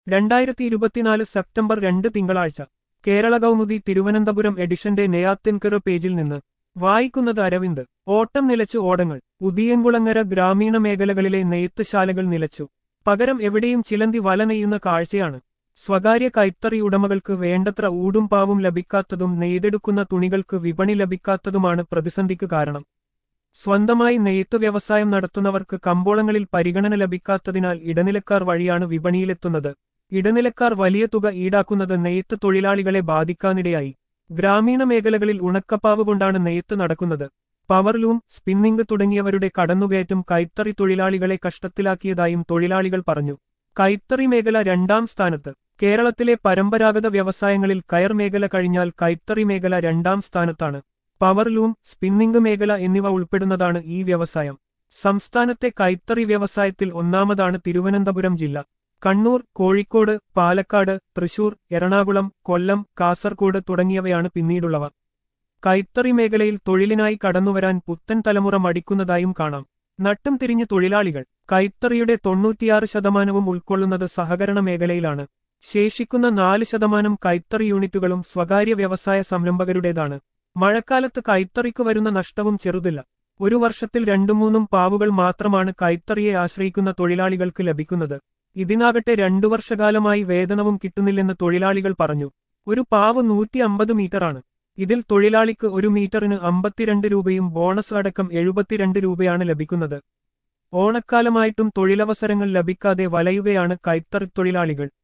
രണ്ടായിരത്തി ഇരുപത്തിനാല് സെപ്റ്റംബർ രണ്ട് തിങ്കളാഴ്ച കേരള കൗമുദി തിരുവനന്തപുരം എഡിഷന്റെ നെയ്യാത്തിൻകറ് പേജിൽ നിന്ന് വായിക്കുന്നത് അരവിന്ദ് ഓട്ടം നിലച്ചു ഓടങ്ങൾ ഉദിയൻകുളങ്ങര ഗ്രാമീണ മേഖലകളിലെ നെയ്ത്തുശാലകൾ നിലച്ചു പകരം എവിടെയും ചിലന്തി വല നെയ്യുന്ന കാഴ്ചയാണ് സ്വകാര്യ കൈത്തറി ഉടമകൾക്ക് വേണ്ടത്ര ഊടും പാവും ലഭിക്കാത്തതും നെയ്തെടുക്കുന്ന തുണികൾക്ക് വിപണി ലഭിക്കാത്തതുമാണ് പ്രതിസന്ധിക്ക് കാരണം സ്വന്തമായി നെയ്ത്ത് വ്യവസായം നടത്തുന്നവർക്ക് കമ്പോളങ്ങളിൽ പരിഗണന ലഭിക്കാത്തതിനാൽ ഇടനിലക്കാർ വഴിയാണ് വിപണിയിലെത്തുന്നത് ഇടനിലക്കാർ വലിയ തുക ഈടാക്കുന്നത് നെയ്ത്ത് തൊഴിലാളികളെ ബാധിക്കാനിടയായി ഗ്രാമീണ മേഖലകളിൽ ഉണക്കപ്പാവ് കൊണ്ടാണ് നെയ്ത്ത് നടക്കുന്നത് പവർലൂം സ്പിന്നിംഗ് തുടങ്ങിയവരുടെ കടന്നുകയറ്റം കൈത്തറി തൊഴിലാളികളെ കഷ്ടത്തിലാക്കിയതായും തൊഴിലാളികൾ പറഞ്ഞു കൈത്തറി മേഖല രണ്ടാം സ്ഥാനത്ത് കേരളത്തിലെ പരമ്പരാഗത വ്യവസായങ്ങളിൽ കയർ മേഖല കഴിഞ്ഞാൽ കൈത്തറി മേഖല രണ്ടാം സ്ഥാനത്താണ് പവർലൂം സ്പിന്നിംഗ് മേഖല എന്നിവ ഉൾപ്പെടുന്നതാണ് ഈ വ്യവസായം സംസ്ഥാനത്തെ കൈത്തറി വ്യവസായത്തിൽ ഒന്നാമതാണ് തിരുവനന്തപുരം ജില്ല കണ്ണൂർ കോഴിക്കോട് പാലക്കാട് തൃശൂർ എറണാകുളം കൊല്ലം കാസർകോട് തുടങ്ങിയവയാണ് പിന്നീടുള്ളവ കൈത്തറി മേഖലയിൽ തൊഴിലിനായി കടന്നുവരാൻ പുത്തൻ തലമുറ മടിക്കുന്നതായും കാണാം നട്ടും തിരിഞ്ഞ് തൊഴിലാളികൾ കൈത്തറിയുടെ തൊണ്ണൂറ്റിയാറ് ശതമാനവും ഉൾക്കൊള്ളുന്നത് സഹകരണ മേഖലയിലാണ് ശേഷിക്കുന്ന നാല് ശതമാനം കൈത്തറി യൂണിറ്റുകളും സ്വകാര്യ വ്യവസായ സംരംഭകരുടേതാണ് മഴക്കാലത്ത് കൈത്തറിക്ക് വരുന്ന നഷ്ടവും ചെറുതില്ല ഒരു വർഷത്തിൽ രണ്ടു മൂന്നും പാവുകൾ മാത്രമാണ് കൈത്തറിയെ ആശ്രയിക്കുന്ന തൊഴിലാളികൾക്ക് ലഭിക്കുന്നത് ഇതിനാകട്ടെ രണ്ടു വർഷകാലമായി വേതനവും കിട്ടുന്നില്ലെന്ന് തൊഴിലാളികൾ പറഞ്ഞു ഒരു പാവ് നൂറ്റി അമ്പത് മീറ്ററാണ് ഇതിൽ തൊഴിലാളിക്ക് ഒരു മീറ്ററിന് അമ്പത്തിരണ്ട് രൂപയും ബോണസ് അടക്കം എഴുപത്തിരണ്ട് രൂപയാണ് ലഭിക്കുന്നത് ഓണക്കാലമായിട്ടും തൊഴിലവസരങ്ങൾ ലഭിക്കാതെ വലയുകയാണ് കൈത്തറി തൊഴിലാളികൾ